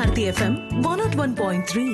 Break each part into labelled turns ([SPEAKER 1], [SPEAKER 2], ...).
[SPEAKER 1] Bharati FM one naught one point three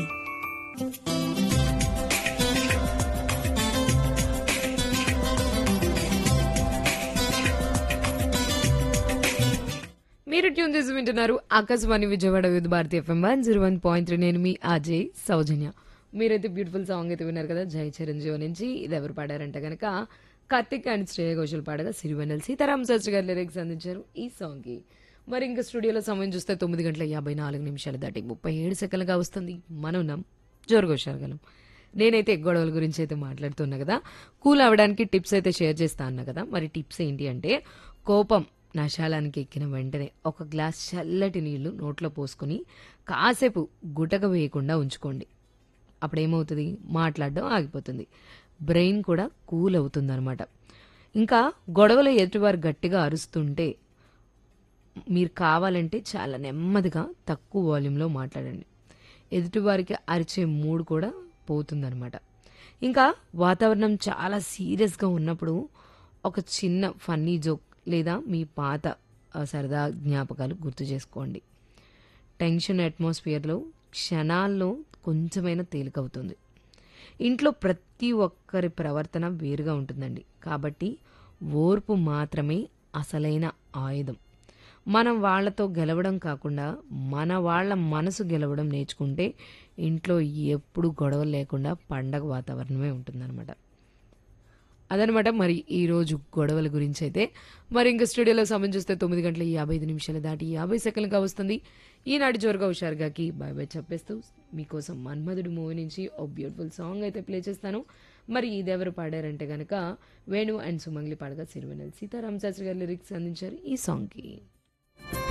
[SPEAKER 2] మీరు tune చేసి వింటున్నారు Akashvani Vijayawada with Bharati FM one zero one point three నేను మీ అజయ్ సౌజన్య మీరైతే బ్యూటిఫుల్ సాంగ్ అయితే విన్నారు కదా జై చిరంజీవి నుంచి ఇది ఎవరు పాడారంటే కనుక కార్తిక్ అండ్ శ్రేయ ఘోషల్ పాడగా సిరివెన్నెల సీతారాం శాస్త్రి గారు లిరిక్స్ అందించారు ఈ సాంగ్కి మరి ఇంకా స్టూడియోలో సమయం చూస్తే తొమ్మిది గంటల యాభై నాలుగు నిమిషాలు దాటి ముప్పై ఏడు సెకండ్లుగా వస్తుంది మనం ఉన్నాం జోరుగోషాగలం నేనైతే గొడవల గురించి అయితే మాట్లాడుతున్నా కదా కూల్ అవ్వడానికి టిప్స్ అయితే షేర్ చేస్తా అన్నా కదా మరి టిప్స్ ఏంటి అంటే కోపం నశాలానికి ఎక్కిన వెంటనే ఒక గ్లాస్ చల్లటి నీళ్లు నోట్లో పోసుకొని కాసేపు గుటక వేయకుండా ఉంచుకోండి అప్పుడేమవుతుంది మాట్లాడడం ఆగిపోతుంది బ్రెయిన్ కూడా కూల్ అవుతుంది అనమాట ఇంకా గొడవలో ఎదుటివారు గట్టిగా అరుస్తుంటే మీరు కావాలంటే చాలా నెమ్మదిగా తక్కువ వాల్యూమ్లో మాట్లాడండి ఎదుటివారికి అరిచే మూడ్ కూడా పోతుందన్నమాట ఇంకా వాతావరణం చాలా సీరియస్గా ఉన్నప్పుడు ఒక చిన్న ఫన్నీ జోక్ లేదా మీ పాత ఆ, సరదా జ్ఞాపకాలు గుర్తు చేసుకోండి టెన్షన్ అట్మాస్ఫియర్లో క్షణాల్లో కొంచెమైనా తేలికవుతుంది ఇంట్లో ప్రతి ఒక్కరి ప్రవర్తన వేరుగా ఉంటుందండి కాబట్టి ఓర్పు మాత్రమే అసలైన ఆయుధం మనం వాళ్ళతో గెలవడం కాకుండా మన వాళ్ళ మనసు గెలవడం నేర్చుకుంటే ఇంట్లో ఎప్పుడు గొడవలు లేకుండా పండగ వాతావరణమే ఉంటుందన్నమాట అదనమాట మరి ఈ రోజు గొడవల గురించి అయితే మరి ఇంకా స్టూడియోలో సమయం చూస్తే తొమ్మిది గంటల యాభై ఐదు నిమిషాలు దాటి యాభై సెకండ్లుగా వస్తుంది ఈనాటి జోరుగా హుషారుగాకి బాయ్ బాయ్ చెప్పేస్తూ మీకోసం మన్మధుడు మూవీ నుంచి ఓ బ్యూటిఫుల్ సాంగ్ అయితే ప్లే చేస్తాను మరి ఇది ఎవరు పాడారంటే గనక వేణు అండ్ సుమంగ్లి పాడగా సిరివెనల్ సీతారాం శాస్త్రి గారు లిరిక్స్ అందించారు ఈ సాంగ్కి